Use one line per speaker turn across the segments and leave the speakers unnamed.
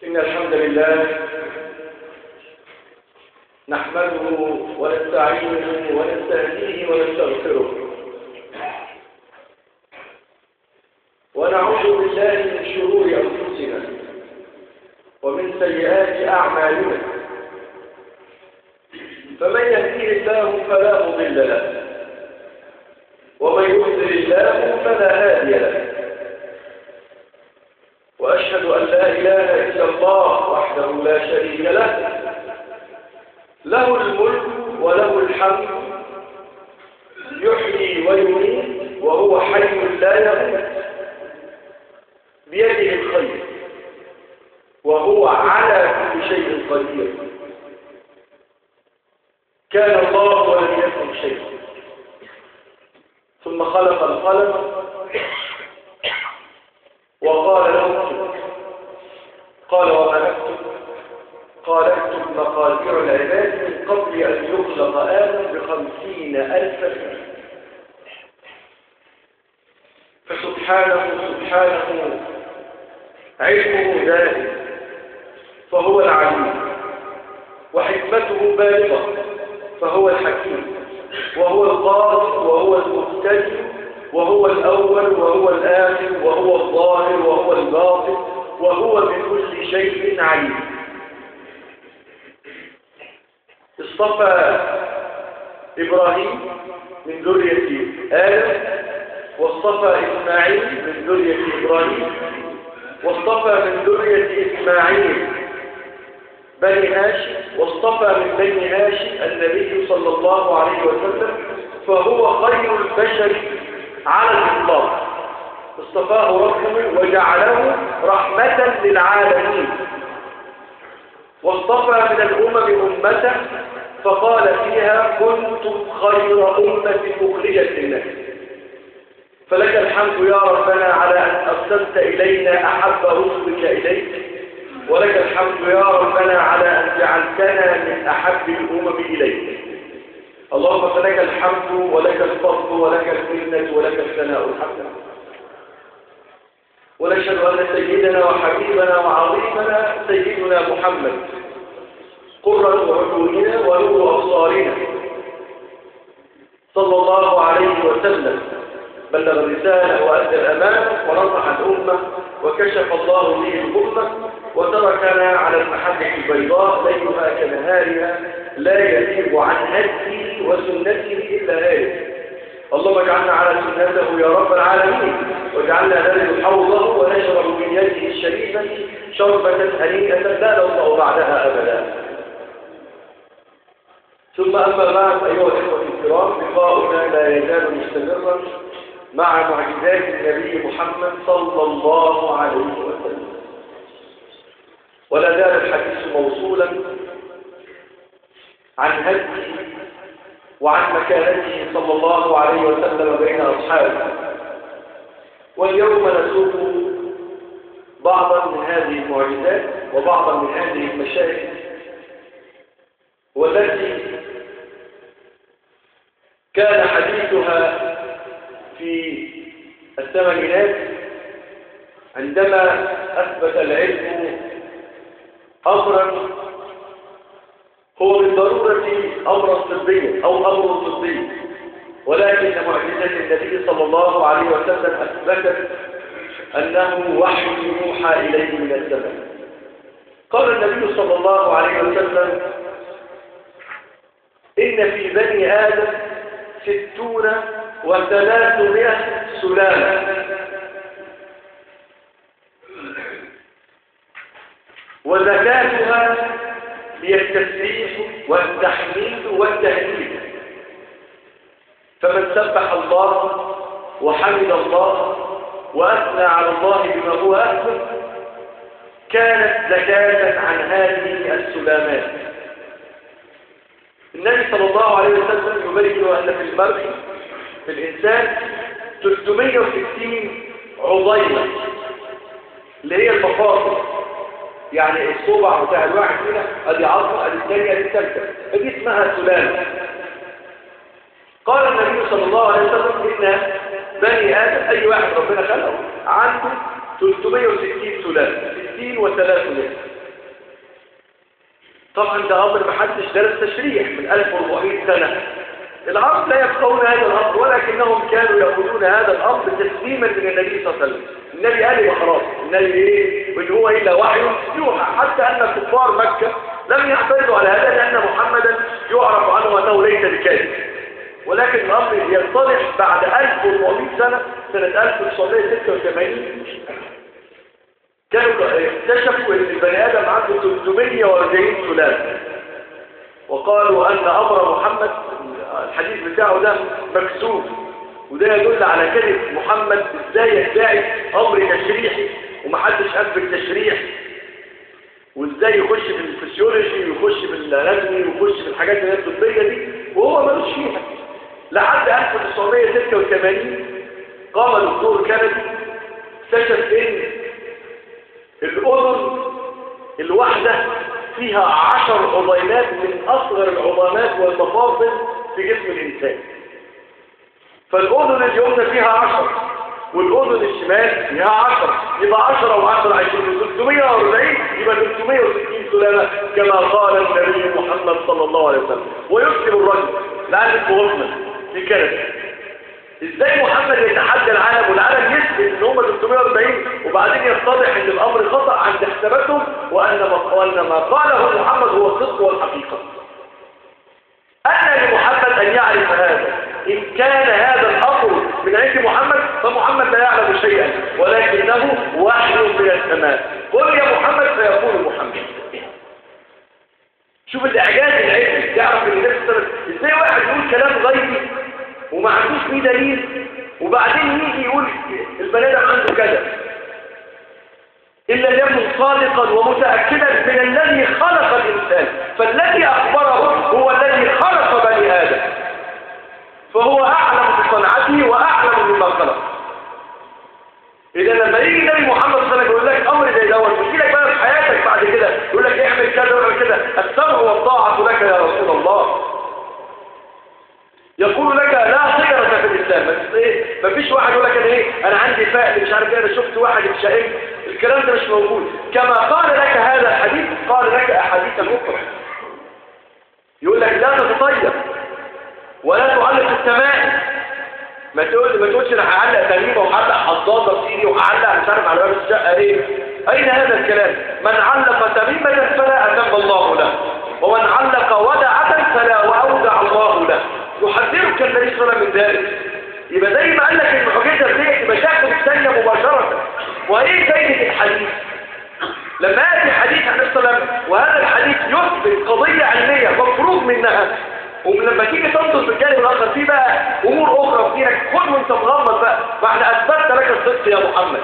إن الحمد لله نحمده ونستعينه ونستهديه ونستغفره ونعوذ بالله من شرور أنفسنا ومن سيئات أعمالنا فمن يهديه الله فلا مضل له ومن يضلل الله فلا هادي له وأشهد أن لا إله إلا الله وحده لا شريك له له الملك وله الحمد يحيي ويميت وهو حي لا يموت بيده الخير وهو على كل شيء قدير كان الله ولم يكن شيء ثم خلق القلم وقال له اكتب قال وما اكتب قال اكتب مقادير العباد من قبل ان يخلق ادم بخمسين الف سنه فسبحانه سبحانه علمه دائم فهو العليم وحكمته بالغه فهو الحكيم وهو القادر وهو المبتدئ وهو الأول وهو الآخر وهو الظاهر وهو الباطن وهو بكل شيء عليم اصطفى إبراهيم من ذرية آدم واصطفى إسماعيل من ذرية إبراهيم واصطفى من ذرية إسماعيل بني هاشم واصطفى من بني هاشم النبي صلى الله عليه وسلم فهو خير البشر على الإطلاق اصطفاه ربه وجعله رحمة للعالمين واصطفى من الأمم أمة فقال فيها كنتم خير أمة أخرجت للناس فلك الحمد يا ربنا على أن أرسلت إلينا أحب رسلك إليك ولك الحمد يا ربنا على أن جعلتنا من أحب الأمم إليك اللهم فلك الحمد ولك الفضل ولك المنة ولك الثناء الحمد ونشهد أن سيدنا وحبيبنا وعظيمنا سيدنا محمد قرة عيوننا ونور أبصارنا صلى الله عليه وسلم بلغ الرسالة وأدى الأمانة ونصح الأمة وكشف الله به الأمة وتركنا على المحجة البيضاء ليلها كنهارها لا يزيغ عن هديه وسنته إلا هالك اللهم اجعلنا على سنته يا رب العالمين واجعلنا نرد حوضه ونشرب من يده الشريفة شربة هنيئة لا نوضع بعدها أبدا ثم أما بعد أيها الإخوة الكرام لقاؤنا لا يزال مستمرا مع معجزات النبي محمد صلى الله عليه وسلم ولا زال الحديث موصولا عن هديه وعن مكانته صلى الله عليه وسلم بين أصحابه واليوم نسوق بعضا من هذه المعجزات وبعضا من هذه المشاهد والتي كان حديثها في الثمانينات عندما أثبت العلم أمرا هو بالضرورة أمرا طبيا أو أمر طبي ولكن معجزة النبي صلى الله عليه وسلم أثبتت أنه وحي يوحى إليه من السماء قال النبي صلى الله عليه وسلم إن في بني آدم ستون وثلاثمائة سلالة وزكاتها هي التسبيح والتحميد والتهليل فمن سبح الله وحمد الله وأثنى على الله بما هو أهل كانت زكاة عن هذه السلامات النبي صلى الله عليه وسلم يبين أن في المرء في الإنسان 360 عضيمة اللي هي المفاصل يعني الصبع بتاع الواحد هنا ادي عظمه ادي الثانيه ادي الثالثه دي اسمها سلالة قال النبي صلى الله عليه وسلم ان بني ادم اي واحد ربنا خلقه عنده 360 سلالة 60 و300 طبعا ده امر ما حدش درس تشريح من 1400 سنه العرب لا يفقهون هذا الامر ولكنهم كانوا يقولون هذا الامر تسليما من النبي صلى الله عليه وسلم النبي قال لي خلاص النبي ايه واللي هو الا وحي يوحى حتى ان كفار مكه لم يعترضوا على هذا لان محمدا يعرف عنه انه ليس بكاذب ولكن الامر ينطلق بعد 1400 سنه سنه 1986 كانوا اكتشفوا ان البني ادم عنده 340 سلاله وقالوا ان امر محمد الحديث بتاعه ده مكسوف وده يدل على كلمة محمد ازاي يدعي امر تشريحي ومحدش قام بالتشريح وازاي يخش في الفسيولوجي ويخش في الاناتومي ويخش في الحاجات اللي هي الطبيه دي وهو ملوش فيها لحد 1986 قام الدكتور كندي اكتشف ان الاذن الواحده فيها عشر عضيمات من اصغر العظامات والمفاصل في جسم الانسان فالاذن اليمنى فيها عشر والاذن الشمال فيها عشر يبقى عشرة وعشرة عشرين 340 يبقى 360 سلالة كما قال النبي محمد صلى الله عليه وسلم ويكتب الرجل لعلم غفلة في كندا ازاي محمد يتحدى العالم والعالم يثبت ان هم 340 وبعدين يتضح ان الامر خطأ عند حساباتهم وان ما ما قاله محمد هو الصدق والحقيقة أن لمحمد أن يعرف هذا إن كان هذا الأمر من عند محمد فمحمد لا يعلم شيئا ولكنه وحي من السماء قل يا محمد فيقول محمد شوف الإعجاز العلمي تعرف ان النبي صلى ازاي واحد يقول كلام غيبي وما عندوش فيه دليل وبعدين يجي يقول البني ادم عنده كذا إلا يكن صادقا ومتأكدا من الذي خلق الإنسان فالذي أخبره هو الذي خلق بني آدم فهو أعلم بصنعته وأعلم مما خلق إذا لما يجي النبي محمد صلى الله عليه وسلم يقول لك أمر زي دوت ويجي لك بقى في حياتك بعد كده يقول لك اعمل كذا واعمل كذا السمع والطاعة لك يا رسول الله يقول لك لا خيرة في الإسلام بس إيه مفيش واحد يقول لك أنا إيه أنا عندي فائل مش عارف إيه أنا شفت واحد مشائم الكلام ده مش موجود كما قال لك هذا الحديث قال لك أحاديث أخرى يقول لك لا تتطيب ولا تعلق التمائم ما تقول ما تقولش انا هعلق تميمه وهعلق حظاظه في ايدي وهعلق مش عارف على باب الشقه ايه اين هذا الكلام من علق تميمه فلا اتم الله له ومن علق ودعه فلا واودع الله له يحذرك النبي صلى الله عليه وسلم من ذلك يبقى زي ما قال لك المعجزه دي يبقى تاخد الثانيه مباشره وايه فايده الحديث لما ياتي حديث عن النبي صلى الله عليه وسلم وهذا الحديث يثبت قضيه علميه مفروض منها ولما تيجي تنظر في الجانب الاخر في بقى امور اخرى في دينك خد وانت مغمض بقى فاحنا اثبتت لك الصدق يا محمد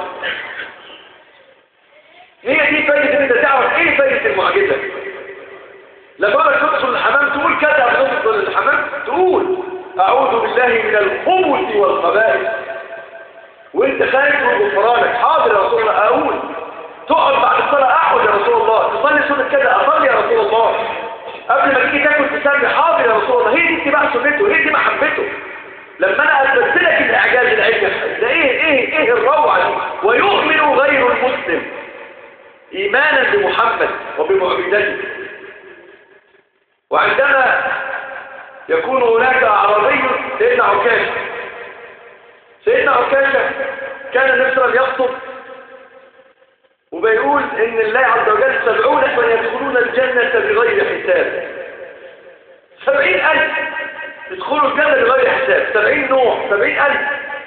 هي دي فايده ان انت تعرف ايه فايده المعجزه لما بدك تدخل الحمام تقول كذا قبل تدخل الحمام تقول اعوذ بالله من الخبث والخبائث وانت خايف من غفرانك حاضر يا رسول الله اقول تقعد بعد الصلاه اقعد يا رسول الله تصلي سنه كذا اصلي يا رسول الله قبل ما تيجي تاكل تسمي حاضر يا رسول الله هي دي اتباع سنته هي دي محبته لما انا اثبت لك الاعجاز العلمي ده ايه ايه ايه الروعه دي ويؤمن غير المسلم ايمانا بمحمد وبمعجزته وعندما يكون هناك اعرابي سيدنا عكاشه سيدنا عكاشه كان النبي صلى الله عليه وسلم يخطب وبيقول ان الله عز وجل سبعون من يدخلون الجنة بغير حساب سبعين ألف يدخلوا الجنة بغير حساب سبعين نوع سبعين ألف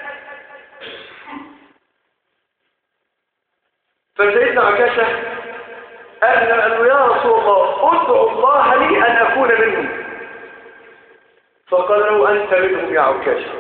فسيدنا عكاشة قال له يا رسول الله ادعو الله لي أن أكون منهم فقال له أنت منهم يا عكاشة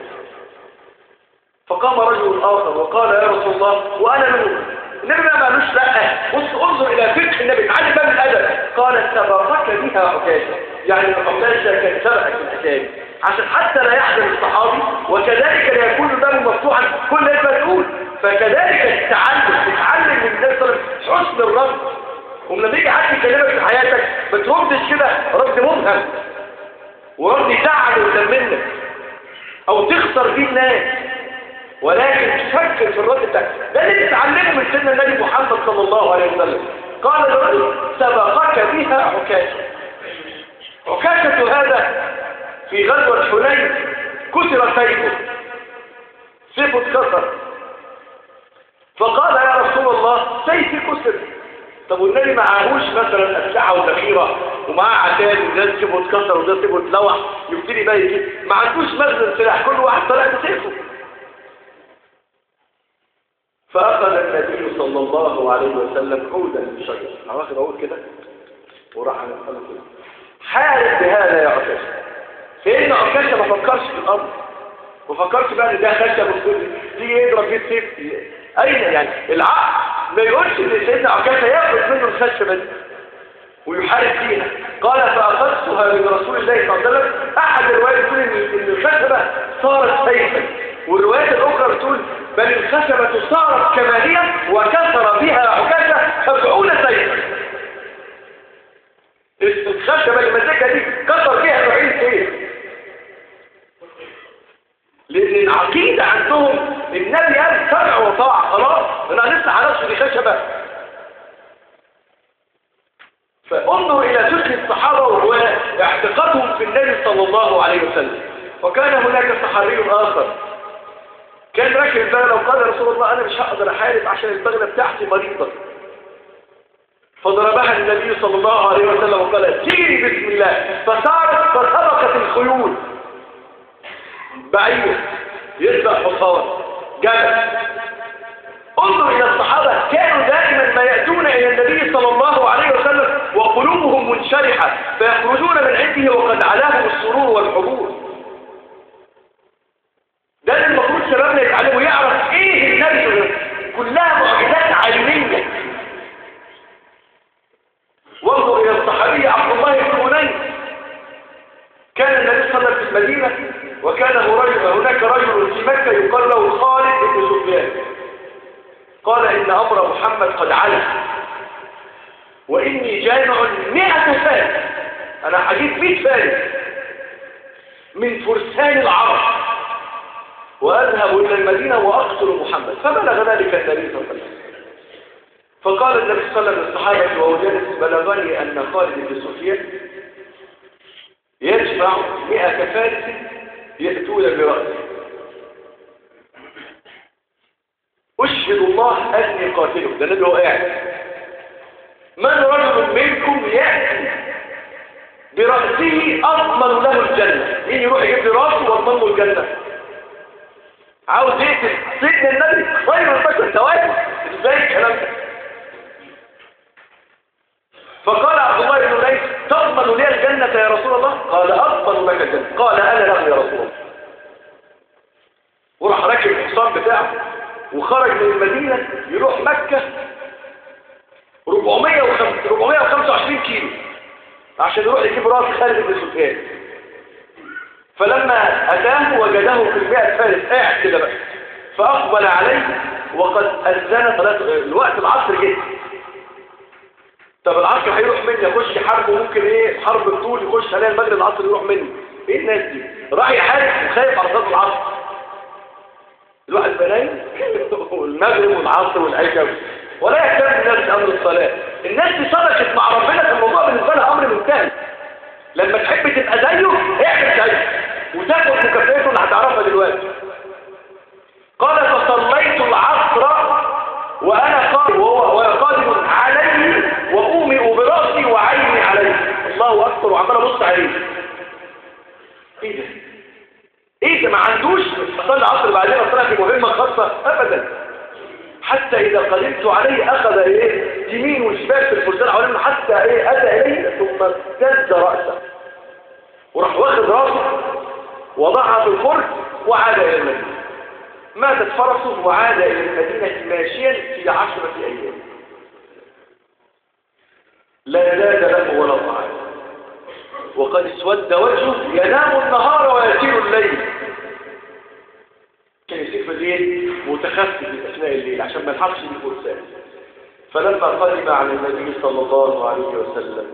فقام رجل آخر وقال يا رسول الله وأنا منهم النبي ما قالوش لا بص انظر الى فقه النبي تعالى باب الادب قال سبقك بها عكاشه يعني عكاشه كان سبقك في الاسامي عشان حتى لا يحزن الصحابي وكذلك لا يكون الباب مفتوحا كل المسؤول فكذلك التعلم تتعلم من النبي صلى الله عليه وسلم حسن الرد ولما يجي حد يكلمك في حياتك ما تردش كده رد مبهم ورد يزعل قدام منك او تخسر بيه الناس ولكن تفكر في الرد بتاعك ده اللي تتعلمه من سيدنا النبي محمد صلى الله عليه وسلم قال الرجل سبقك بها عكاشة عكاشة هذا في غزوة حنين كسر سيفه سيفه اتكسر فقال يا رسول الله سيفي كسر طب والنبي معهوش مثلا أسلحة وذخيرة ومعاه عتاد وده سيفه اتكسر وده سيفه اتلوح يبتدي بقى يجيب ما عندوش مخزن سلاح كل واحد طلع بسيفه فأخذ النبي صلى الله عليه وسلم عودا من شجر أنا واخد عود كده وراح على الصلاة كده حارب بهذا يا عكاشة سيدنا عكاشة ما فكرش في الأرض ما فكرش بقى ان ده خشب وكل تيجي يضرب فيه السيف أين يعني العقل ما يقولش ان سيدنا عكاشة ياخد منه الخشبة دي ويحارب فيها قال فأخذتها من رسول الله صلى الله عليه وسلم أحد الروايات يقول إن الخشبة صارت سيفا والروايات الأخرى بتقول بل الخشبة صارت كما هي وكسر بها عكاشة سبعون سيفا الخشبة اللي مسكها دي كسر فيها سبعين سيف لأن العقيدة عندهم النبي قال سمع وطاعة خلاص أنا لسه على دي خشبة فانظر إلى فقه الصحابة واعتقادهم في النبي صلى الله عليه وسلم وكان هناك صحابي آخر كان راكب البغلة وقال رسول الله أنا مش هقدر أحارب عشان البغلة بتاعتي مريضة فضربها النبي صلى الله عليه وسلم وقال سيري بسم الله فسارت فسبقت الخيول بعير يسبق حصان جبل انظر إلى الصحابة كانوا دائما ما يأتون إلى النبي صلى الله عليه وسلم وقلوبهم منشرحة فيخرجون من عنده وقد علاهم السرور والحبور ده اللي المفروض شبابنا يتعلموا يعرف ايه النبي كلها معجزات عينية وانظر الى الصحابي عبد الله بن هنين كان النبي صلى الله عليه وسلم في المدينة وكان هناك رجل في مكة يقال له خالد بن سفيان قال إن أمر محمد قد علم وإني جامع مئة فارس أنا هجيب مئة فارس من فرسان العرب وأذهب إلى المدينة وأقتل محمد فبلغ ذلك النبي صلى الله عليه وسلم فقال النبي صلى الله عليه وسلم للصحابة وهو جالس بلغني أن خالد بن سفيان يجمع مئة فارس يأتون برأسه أشهد الله أني قاتله ده النبي هو قاعد من رجل منكم يأتي برأسه أضمن له الجنة مين يروح يجيب لي راسه واضمن له الجنة عاوز يقتل سيدنا النبي خير البشر تواتر ازاي الكلام ده فقال عبد الله بن ليث تضمن لي الجنة يا رسول الله قال أضمن لك الجنة قال أنا له يا رسول الله وراح راكب الحصان بتاعه وخرج من المدينة يروح مكة 425 كيلو عشان يروح يجيب راس خالد بن سفيان فلما أتاه وجده في المئة فارس قاعد كده بقى فأقبل عليه وقد أذن ثلاث الوقت العصر جه طب العصر هيروح مني يخش حرب وممكن ايه حرب الطول يخش عليها المغرب العصر يروح مني ايه الناس دي راح يحارب وخايف على صلاه العصر الواحد بنايم والمغرب والعصر والعشاء ولا يهتم الناس بامر الصلاه الناس دي صدقت مع ربنا في الموضوع بالنسبه لها امر منتهي لما تحب تبقى زيه اعمل زيه وتاخد مكافئته اللي هتعرفها دلوقتي قال فصليت العصر وانا قادم وهو قادم عليه واومئ براسي وعيني عليه الله اكبر وعمال ابص عليه ايه ده ايه ده ما عندوش صلى العصر بعدين صلاه في مهمه خاصه ابدا حتى اذا قدمت عليه اخذ ايه يمين وشمال في الفرسان حوالين حتى ايه اتى اليه ثم اهتز راسه وراح واخد راسه وضعها في الفرس وعاد الى المدينه ماتت فرسه وعاد الى المدينه ماشيا في عشره ايام لا زاد له ولا طعام وقد اسود وجهه ينام النهار ويسير الليل كان يسير في الليل متخفف في اثناء الليل عشان ما يلحقش بالفرسان فلما قدم على النبي صلى الله عليه وسلم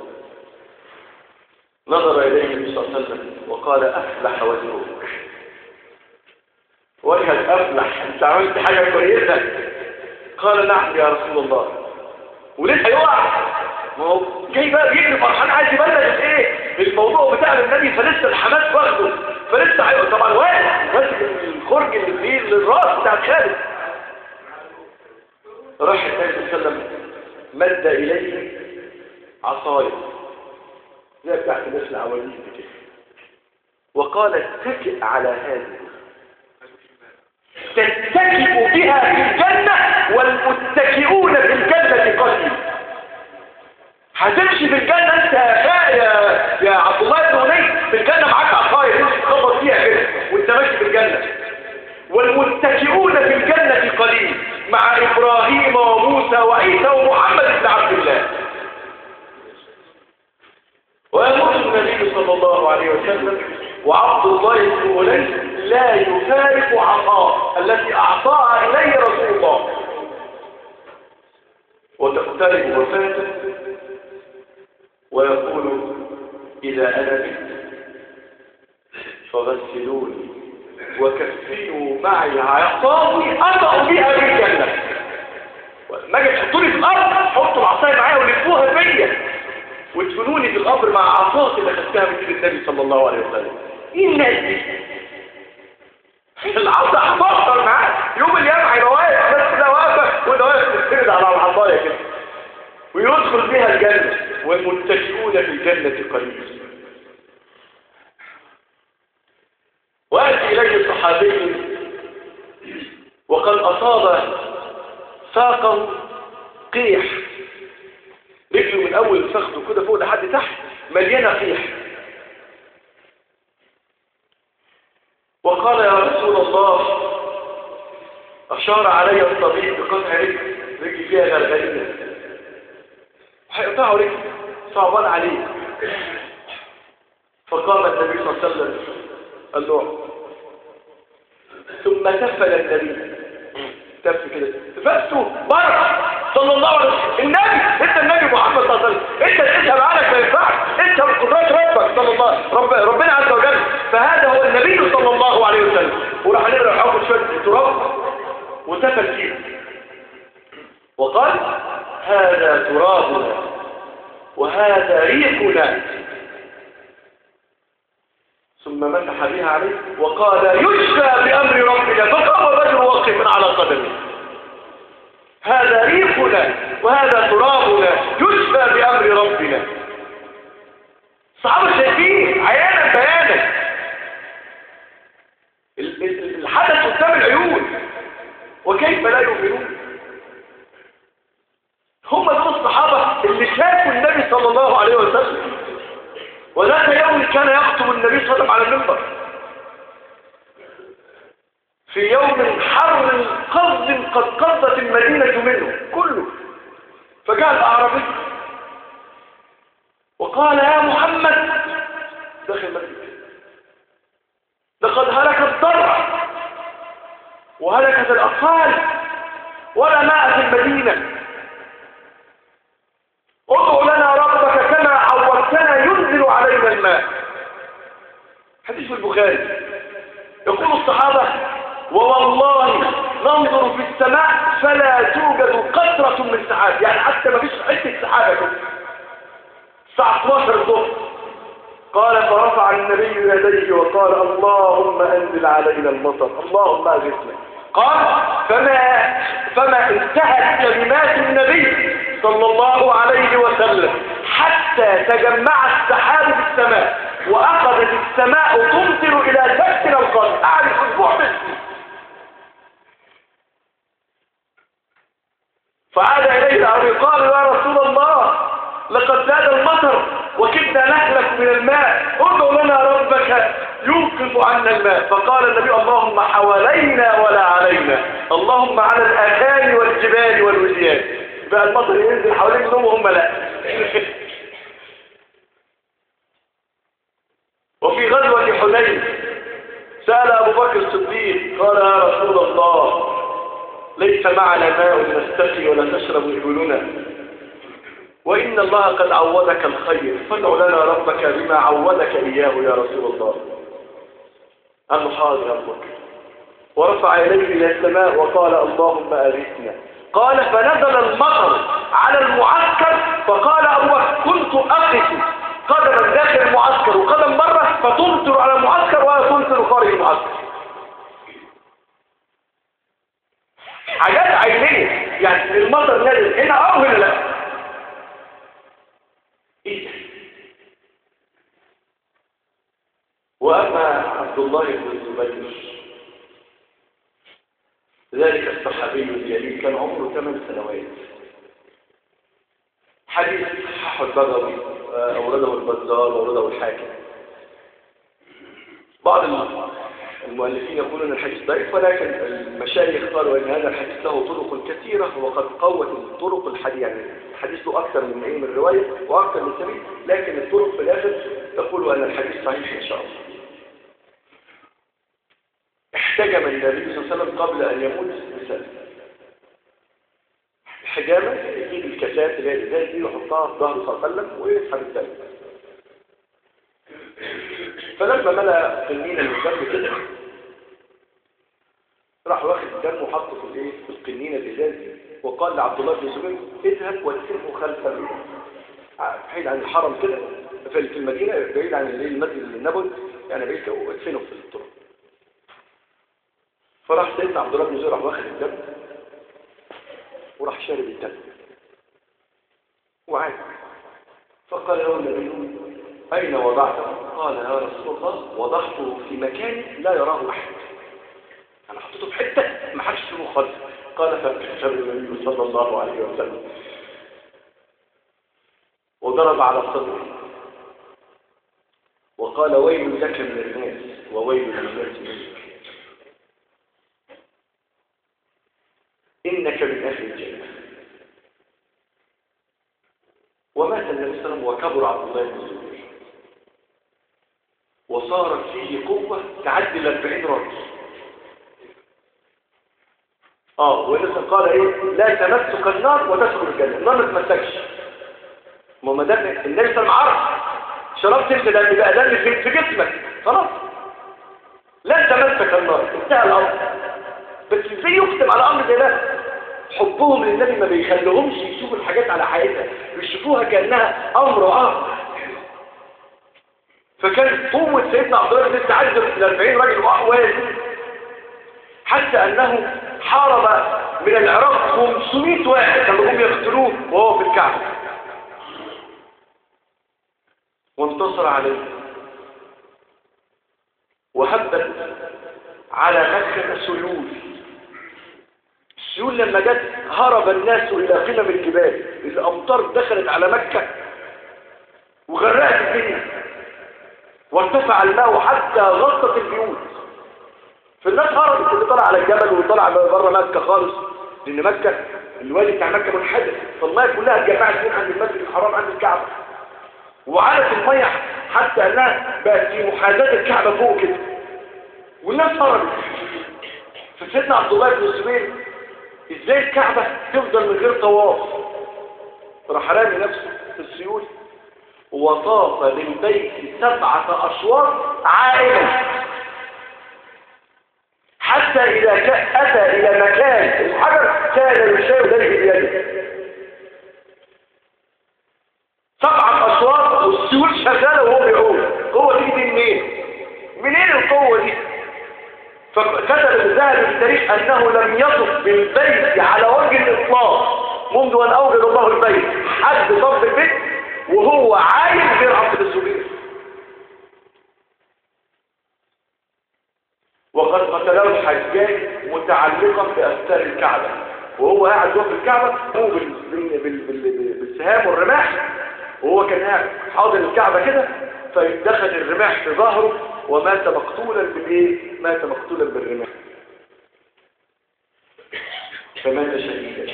نظر اليه النبي صلى الله عليه وسلم وقال افلح وجهك وجهك افلح انت عملت حاجه كويسه قال نعم يا رسول الله ولسه هيقع ما هو جاي بقى بيجري فرحان عايز يبلغ الايه الموضوع بتاع النبي فلسه الحماس واخده فلسه هيقع طبعا واقف ماسك الخرج اللي فيه للراس بتاع خالد راح النبي صلى الله عليه وسلم مد اليه عصايه زي بتاعت الناس العواجيز كده وقال اتكئ على هذه تتكئ بها في الجنة والمتكئون في الجنة قليل هتمشي في الجنة انت يا يا يا عبد الله بن وليد في الجنة معاك عصاية تمشي تخبط فيها كده وانت ماشي في الجنة والمتكئون في الجنة قليل مع إبراهيم وموسى وعيسى ومحمد بن عبد الله ويقول النبي صلى الله عليه وسلم وعبد الله بن وليد لا يفارق عطاء التي أعطاها إليه رسول الله وتقترب وفاته ويقول إذا أنا مت فغسلوني وكفنوا معي عصاي أطأ بها في الجنة ما اجي تحطوني في الأرض حطوا العصاية معايا ولفوها فيا وادفنوني في القبر مع عصاك اللي خدتها من ايد النبي صلى الله عليه وسلم ايه الناس دي العصا هتفكر معاه يوم القيامه هيبقى واقف بس كده واقفه وده واقف تستند على العصايه كده ويدخل بها الجنه والمتكئون في الجنه قليل واتي اليه الصحابي وقد اصاب ساقه قيح رجله من اول فخذه كده فوق لحد تحت مليانه قيح وقال يا رسول الله اشار علي الطبيب بقطع رجل رجلي فيها غرغريه هيقطعه رجلي صعبان عليه فقام النبي صلى الله عليه وسلم قال له ثم تفل النبي تف كده تفسه بره صلى الله عليه وسلم النبي انت النبي محمد صلى الله عليه وسلم انت تذهب عنك ما ينفعش انت بقدرات ربك صلى الله رب ربنا عز وجل فهذا هو النبي صلى الله عليه وسلم وراح نقرا حكم شويه تراب وتفل فيه وقال هذا ترابنا وهذا ريحنا ثم مسح بها عليه وقال يشفى بأمر ربنا فقام الرجل واقفا على قدمه هذا ريحنا وهذا ترابنا يشفى بأمر ربنا صحابة شايفين عيانا بيانا الحدث قدام العيون وكيف لا يؤمنون هم دول الصحابة اللي شافوا النبي صلى الله عليه وسلم وذات يوم كان يخطب النبي صلى الله عليه وسلم على المنبر في يوم حر قرض قد قرضت المدينة منه كله فجاء الأعرابي وقال يا محمد داخل المسجد لقد هلك الضرع وهلكت الأطفال ولا ماء في المدينة ادعو لنا ربك كما عودتنا ينزل علينا الماء حديث البخاري يقول الصحابة ووالله ننظر في السماء فلا توجد قطرة من سحاب يعني حتى ما فيش حتة سحابة كده الساعة 12 الظهر قال فرفع النبي يديه وقال اللهم انزل علينا المطر اللهم اغثنا قال فما فما انتهت كلمات النبي صلى الله عليه وسلم حتى تجمع السحاب في السماء واخذت السماء تمطر الى سكن القلب قعد اسبوع بس فعاد اليه الابي قال يا رسول الله لقد زاد المطر وكدنا نهلك من الماء ادعو لنا ربك يوقف عنا الماء فقال النبي اللهم حوالينا ولا علينا اللهم على الاكان والجبال والوديان بقى المطر ينزل حوالين منهم وهم لا وفي غزوة حنين سأل أبو بكر الصديق قال يا رسول الله ليس معنا ماء نستقي ولا تشرب إبلنا وإن الله قد عودك الخير فادع لنا ربك بما عودك إياه يا رسول الله قال له حاضر يا أبو بكر ورفع يديه إلى السماء وقال اللهم أغثنا قال فنزل المطر على المعلم المطر نازل هنا اه وهنا لا ايه ده واما عبد الله بن الزبير ذلك الصحابي الجليل كان عمره ثمان سنوات حديث صححه البغوي أورده البزار وأورده الحاكم بعض المؤلفين يقولون الحديث ضعيف ولكن المشايخ قالوا ان هذا الحديث له طرق كثيرة وقد قوت الطرق الحديث يعني الحديث له أكثر من ايه من رواية وأكثر من سبيل لكن الطرق في الآخر تقول أن الحديث صحيح إن شاء الله احتجم النبي صلى الله عليه وسلم قبل أن يموت بسنة الحجامة يجيب الكاسات اللي هي الإزاز دي ويحطها في ظهره صلى الله عليه وسلم ويسحب الدم فلما ملأ قنينة من الدم كده راح واخد الدم وحطه في الايه في القنينة الإزاز دي وقال لعبد الله بن زبير اذهب وادفنه خلف بعيد عن الحرم كده في المدينة بعيد عن المسجد النبوي يعني بعيد كده وادفنه في التراب فراح سيدنا عبد الله بن زبير راح واخد الدم وراح شارب الدم وعاد فقال له النبي أين وضعته قال يا رسول الله وضعته في مكان لا يراه أحد أنا حطيته في حتة ما حدش يشوفه خالص قال فكتب النبي صلى الله عليه وسلم وضرب على صدره وقال ويل لك من الناس وويل للناس منك إنك من أهل الجنة ومات النبي صلى الله عليه وسلم وكبر عبد الله بن الزبير وصارت فيه قوة تعدي الأربعين رجل اه والنبي قال ايه لا تمسك النار وتدخل الجنة النار ما تمسكش ما ما دام النبي صلى الله عليه وسلم عرف شربت انت دم بقى دم في في جسمك خلاص لن تمسك النار انتهى الامر بس ازاي يختم على امر زي ده حبهم للنبي ما بيخليهمش يشوفوا الحاجات على حقيقتها بيشوفوها كانها امر اخر فكان قوة سيدنا عبد الله بن تعذب ال 40 راجل واحوال حتى انه حارب من العراق 500 واحد كانوا هم يقتلوه وهو في الكعبة وانتصر عليه وهبت على مكة سيول السيول لما جت هرب الناس إلى قمم الجبال الأمطار دخلت على مكة وغرقت الدنيا وارتفع الماء حتى غطت البيوت فالناس هربت اللي طلع على الجبل واللي طلع بره مكة خالص لأن مكة الوادي بتاع مكة منحدر فالمية كلها اتجمعت فين عند المسجد الحرام عند الكعبة وعلت المية حتى انها بقت في محاذاة الكعبة فوق كده والناس هربت فسيدنا عبد الله بن الزبير ازاي الكعبة تفضل من غير طواف راح رامي نفسه في السيول وطاف للبيت سبعة أشواط عائلا حتى إذا أتى إلى مكان الحجر كان يشاور ذلك بيده سبعة أشواط والسيول شغالة وهو بيعود القوة دي دي منين؟ منين القوة دي؟ فكتب الذهبي في التاريخ أنه لم يصف بالبيت على وجه الإطلاق منذ أن أوجد الله البيت حد صف البيت وهو عايز غير عبد الزبير وقد قتله الحجاج متعلقا بأستار الكعبة وهو قاعد جوه في الكعبة هو بال... بال... بال... بال... بالسهام والرماح وهو كان قاعد حاضر الكعبة كده فدخل الرماح في ظهره ومات مقتولا بالايه مات مقتولا بالرماح فمات شهيدا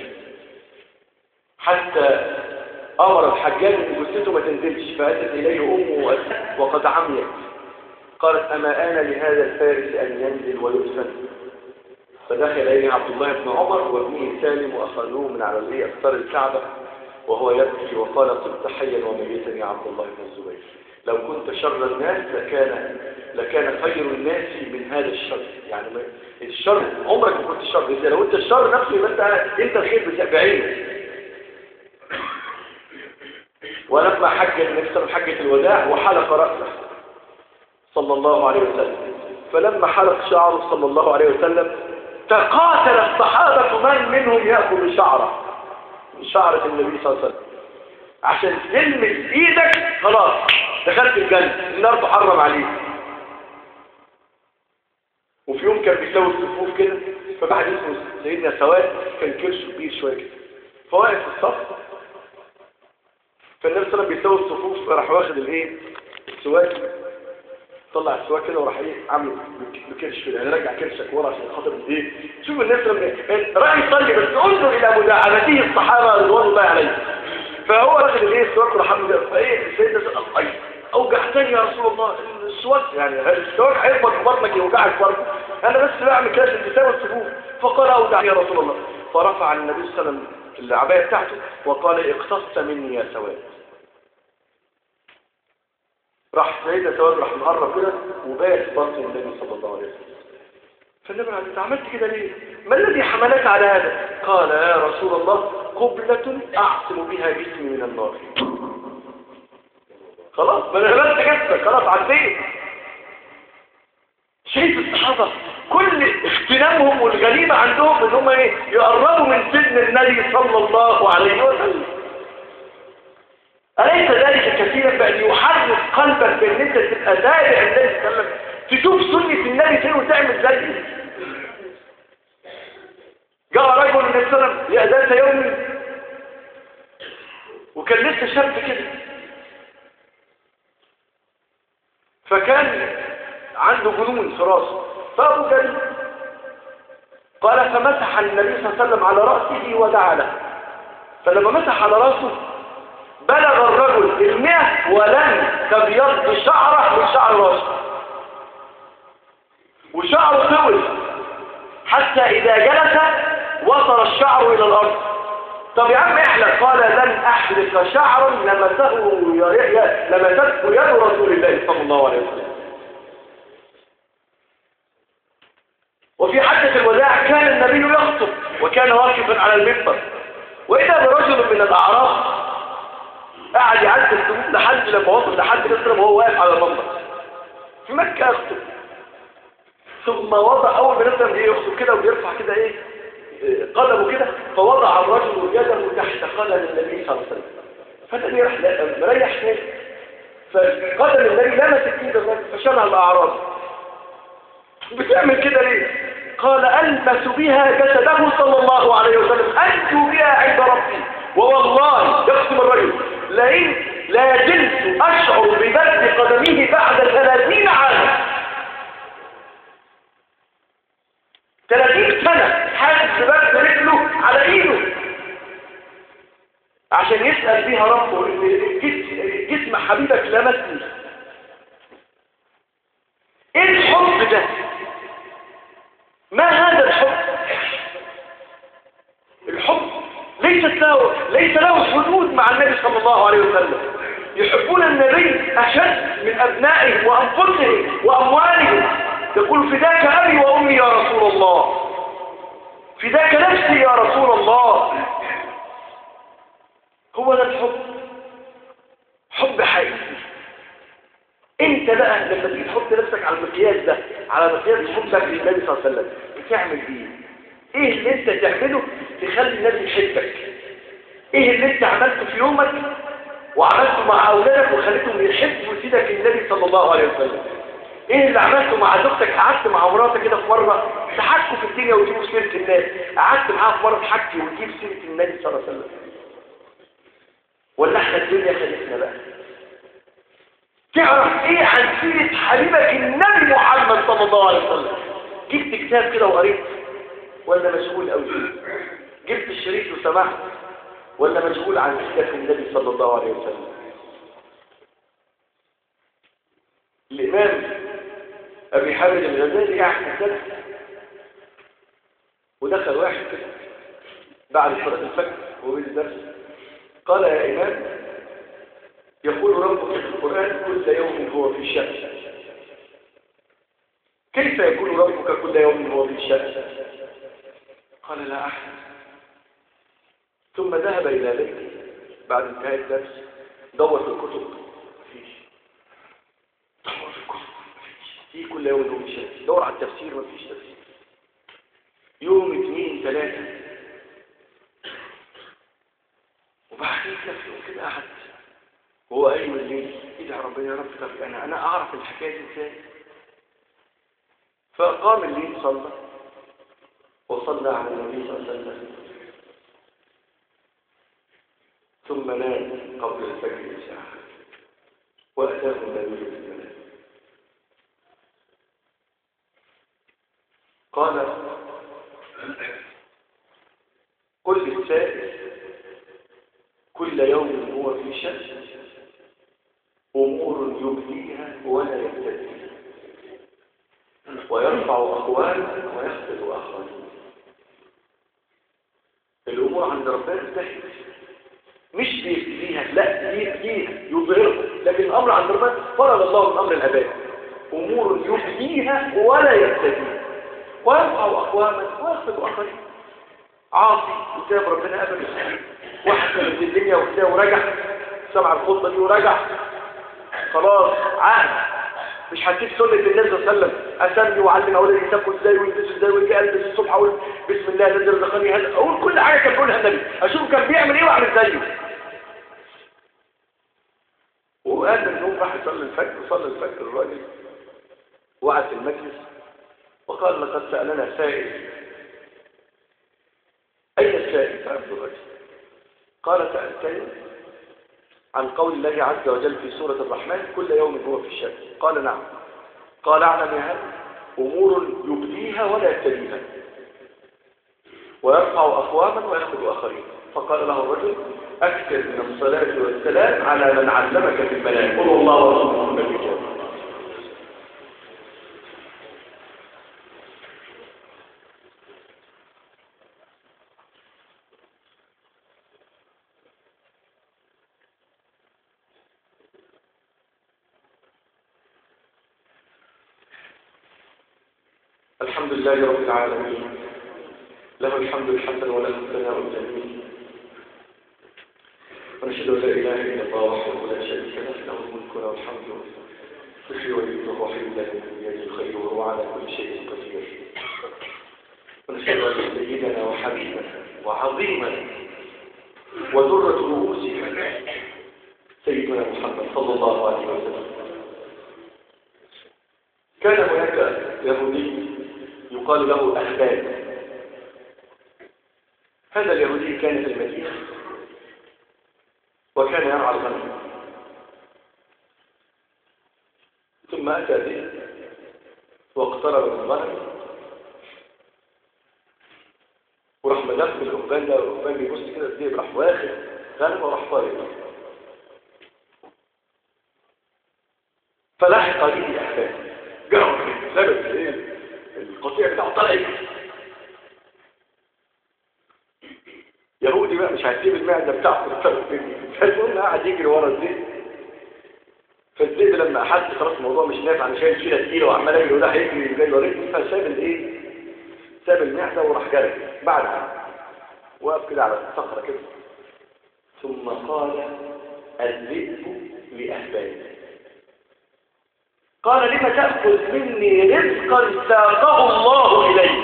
حتى امر الحجاج ان جثته ما تنزلش فاتت اليه امه وقد عميت قالت اما ان لهذا الفارس ان ينزل ويدفن فدخل اليه عبد الله بن عمر وابنه سالم واخذوه من على الايه اختار الكعبه وهو يبكي وقال قلت حيا وميتا يا عبد الله بن الزبير لو كنت شر الناس لكان لكان خير الناس من هذا الشر يعني الشر عمرك ما كنت شر إذا لو انت الشر نفسه يبقى انت انت الخير بعينك ولما حج النبي صلى الله عليه وسلم حجة الوداع وحلق رأسه صلى الله عليه وسلم فلما حلق شعره صلى الله عليه وسلم تقاتل الصحابة من منهم يأخذ شعره شعرة النبي صلى الله عليه وسلم عشان تلمس ايدك خلاص دخلت الجنة النار تحرم عليك وفي يوم كان بيسوي الصفوف كده فبعد اسمه سيدنا سواد كان كرشه كبير شويه كده فواقف في الصف فالنبي صلى الله عليه وسلم بيسوي الصفوف راح واخد الايه السواك طلع السواك كده وراح ايه عامله بكرش كده يعني رجع كرشك ورا عشان خاطر ايه شوف الناس لما راي يصلي بس انظر الى مداعبته الصحابه رضوان الله عليهم فهو واخد الايه السواك وراح عامله فايه سيدنا الله اوجعتني يا رسول الله السواك يعني السواك هيخبط في بطنك يوجعك برضه انا بس بعمل كده عشان تساوي الصفوف فقال اوجعني يا رسول الله فرفع النبي صلى الله عليه وسلم العبايه بتاعته وقال اقتصت مني يا سواد راح سيدنا سواد راح مقرب كده وبات بطن النبي صلى الله عليه وسلم فالنبي قال انت عملت كده ليه ما الذي حملك على هذا قال يا رسول الله قبلة اعصم بها جسمي من النار خلاص ما انا غلبت جسمك خلاص عديت شايف الصحابة كل اغتنامهم والغريبة عندهم ان هم ايه يقربوا من سن النبي صلى الله عليه وسلم أليس ذلك كثيرا بأن يحرك قلبك بأن أنت تبقى تابع النبي صلى الله عليه وسلم تشوف سنة النبي فين وتعمل زيه جاء رجل النبي صلى الله عليه وسلم ذات يوم وكان لسه شاب كده فكان عنده جنون في راسه فأبو جريب قال فمسح النبي صلى الله عليه وسلم على رأسه ودعا له فلما مسح على رأسه بلغ الرجل المئة ولم تبيض شعره من شعر راسه وشعره طول حتى إذا جلس وصل الشعر إلى الأرض طب يا عم احلق قال لن أحلق شعرا لمسه لمسته يد رسول الله صلى الله عليه وسلم وفي حدث الوداع كان النبي يخطب وكان واقفا على المنبر وإذا برجل من الأعراب قاعد يعدي السجود لحد لما وصل لحد مصر وهو واقف على المنبر في مكة يخطب ثم وضع أول ما نزل ايه يخطب كده ويرفع كده ايه قدمه كده فوضع الرجل يده تحت قدم النبي صلى الله عليه وسلم فالنبي راح مريح تاني فقدم النبي لمس ايده فشلها الأعراب بتعمل كده ليه قال ألبس بها جسده صلى الله عليه وسلم أنجو بها عند ربي ووالله يقسم الرجل لئن لا زلت أشعر ببدء قدمه بعد ثلاثين عاما ثلاثين سنة حاسس ببدء رجله على ايده عشان يسأل بيها ربه ان جسم حبيبك لمسني ايه الحب ده ما هذا الحب الحب ليست له ليس له حدود مع النبي صلى الله عليه وسلم يحبون النبي أشد من أبنائهم وأنفسهم وأموالهم يقول فداك أبي وأمي يا رسول الله فداك نفسي يا رسول الله هو ده الحب حب حقيقي انت بقى لما تيجي تحط نفسك على المقياس ده على مقياس حبك للنبي صلى الله عليه وسلم بتعمل ايه ايه اللي انت تعمله تخلي الناس يحبك ايه اللي انت عملته في يومك وعملته مع اولادك وخليتهم يحبوا سيدك النبي صلى الله عليه وسلم ايه اللي عملته مع زوجتك قعدت مع مراتك كده في مره تحكوا في الدنيا وتجيبوا سيره الناس قعدت معاها في مره تحكي وتجيب سيره النبي صلى الله عليه وسلم ولا احنا الدنيا خلتنا بقى تعرف ايه عن سيرة حبيبك النبي محمد صلى الله عليه وسلم جبت كتاب كده وقريت ولا مشغول قوي جبت الشريط وسمعت ولا مشغول عن سيرة النبي صلى الله عليه وسلم الإمام أبي حامد الغزالي قاعد في الدرس ودخل واحد كده بعد صلاة الفجر وهو الدرس قال يا إمام يقول ربك في القرآن كل يوم هو في شأن كيف يقول ربك كل يوم هو في شأن قال لا أحد ثم ذهب إلى بيته بعد انتهاء الدرس دور في الكتب مفيش دور في الكتب مفيش في كل يوم هو في شأن دور على التفسير مفيش تفسير يوم اثنين ثلاثة وبعدين كده في يوم كده قعد وهو قايم الليل ادعي ربنا يا رب طب انا انا اعرف الحكايه دي ازاي فقام الليل صلى وصلى على النبي صلى الله عليه وسلم ثم نام قبل الفجر بساعه واتاه النبي في المنام قال قل للسائل كل يوم هو في شأن أمور يبديها ولا يبتديها ويرفع أقواما ويخفض آخرين الأمور عند ربنا تنتهي مش بيبتديها لا بيبتديها يظهرها لكن الأمر عند ربنا فرض الله الأمر الأبادي أمور يبديها ولا يبتديها ويرفع أقواما ويخفض آخرين عاصي وساب ربنا أبدا واحد من الدنيا وساب ورجع سمع الخطبة دي ورجع خلاص عهد مش هسيب سنة النبي صلى الله عليه وسلم اسمي واعلم اولادي يسافروا ازاي ويلبسوا ازاي ويجي البس الصبح اقول بسم الله الذي رزقني هذا اقول كل حاجه كان بيقولها النبي اشوف كان بيعمل ايه واعمل زيه وقال النوم راح يصلي الفجر وصلى الفجر الراجل وقعد في المجلس وقال لقد سالنا سائل اين السائل فعبد الرجل قال سالتني عن قول الله عز وجل في سورة الرحمن كل يوم هو في الشك قال نعم قال اعلم يا هل أمور يبديها ولا يبتديها ويرفع أقواما ويأخذ آخرين فقال له الرجل أكثر من الصلاة والسلام على من علمك في المنام قل الله ورسوله النبي الحمد لله رب العالمين له الحمد الحسن وله الثناء الجميل ونشهد ان لا اله الا الله وحده لا شريك له له الملك وله الحمد يحيي ويميت وهو حي لا يموت بيده الخير وهو على كل شيء قدير ونشهد ان سيدنا وحبيبنا وعظيمنا وذرة رؤوسنا سيدنا محمد صلى الله عليه وسلم كان هناك يهودي يقال له أهبان هذا اليهودي كان في المدينة وكان يرعى الغنم ثم أتى به واقترب من الغنم وراح مدخل الأهبان ده الأهبان بيبص كده الذئب راح واخد غنم وراح طاير فلاحق به أهبان جرى لبس ايه القطيع بتاعه طلع يهودي بقى مش هتسيب المعدة بتاعته فالمهم قاعد يجري ورا الزيت فالزيت لما احس خلاص الموضوع مش نافع انا شايل شيله تقيله وعمال اجري وده هيجري جاي وريني فساب الايه ساب المعدة وراح جري بعد وقف كده على الصخرة كده ثم قال الذئب لأهبائي قال لما تأخذ مني رزقا ساقه الله إليه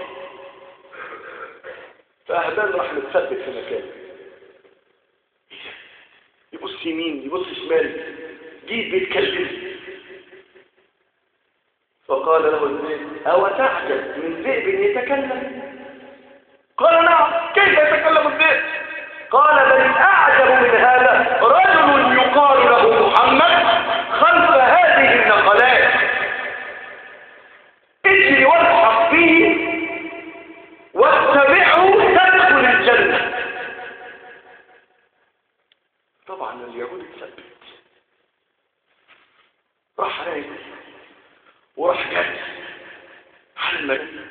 فأهبان راح متثبت في مكانه يبص يمين يبص شمال جيد بيتكلم فقال له الذئب أو تعجب من ذئب يتكلم قال نعم كيف يتكلم الذئب قال بل الأعجب من هذا رجل يقال له محمد خلف هذه النقلات اجري والحق به واتبعه تدخل الجنة طبعا اليهود اتثبت راح رايق وراح جد على المدينة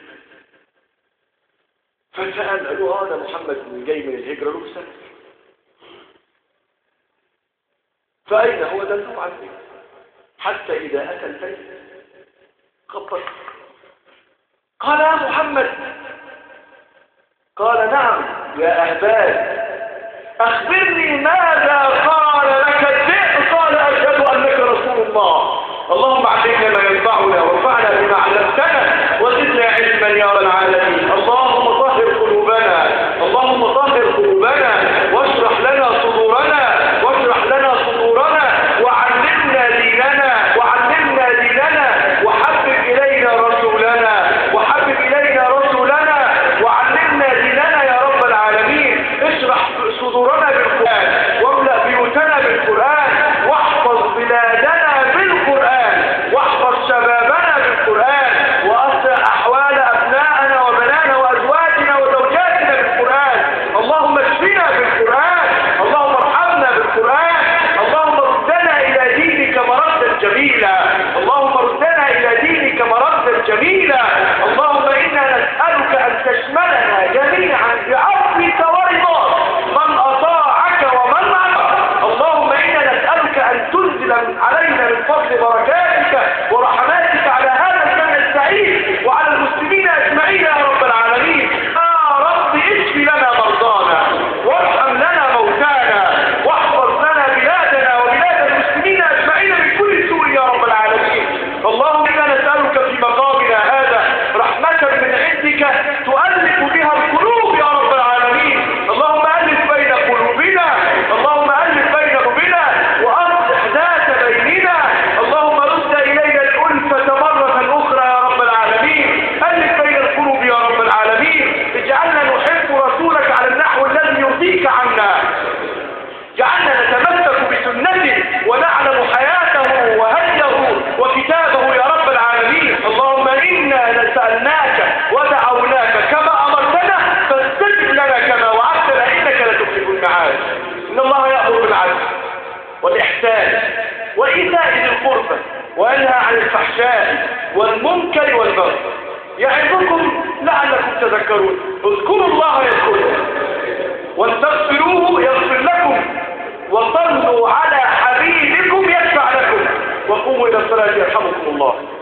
فسأل قالوا هذا محمد جاي من الهجرة له سنة فأين هو دلوا عنه حتى إذا أتى البيت خبط قال يا محمد قال نعم يا أهبال أخبرني ماذا قال لك الذئب قال أشهد أنك رسول الله اللهم علمنا ما ينفعنا وانفعنا بما علمتنا وزدنا علما يا رب العالمين اللهم طهر قلوبنا اللهم طهر قلوبنا واشرح لنا اللهم إنا نسألك أن تنزل علينا من فضل بركاتك ورحماتك على هذا الجمع السعيد وعلى المسلمين أجمعين يا رب العالمين يا رب اشف لنا مرضانا وارحم لنا موتانا واحفظ لنا بلادنا وبلاد المسلمين أجمعين من كل سوء يا رب العالمين اللهم إنا نسألك في مقامنا هذا رحمة من عندك تؤلف بها القلوب يا رب العالمين اللهم ألف بين قلوبنا اللهم ألف بين قلوبنا وأصلح ذات بيننا اللهم رد إلينا الألفة مرة أخرى يا رب العالمين ألف بين القلوب يا رب العالمين اجعلنا نحب رسولك على النحو الذي يرضيك عنا جعلنا نتمسك بسنته ونعلم حياته وهديه وكتابه يا رب العالمين اللهم إنا نسألناك ودعوناك كما أمرتنا فاستجب لنا كما وعدتنا إنك لتخلف المعاد إن الله يأمر بالعدل والإحسان وإيتاء ذي القربى وينهى عن الفحشاء والمنكر والبغي يعظكم لعلكم تذكرون اذكروا الله يذكركم واستغفروه يغفر لكم وصلوا على حبيبكم يشفع لكم وقوموا إلى الصلاة يرحمكم الله